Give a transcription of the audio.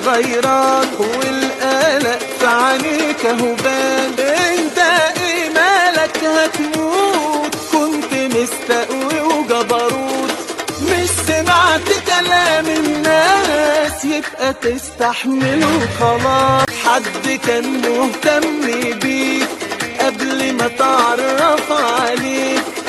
غيران والقلق في عينيك اهو بان انت ايه مالك هتموت كنت مستقوي وجبروت مش سمعت كلام الناس يبقى تستحمله خلاص حد كان مهتم بيك قبل ما تعرف عليك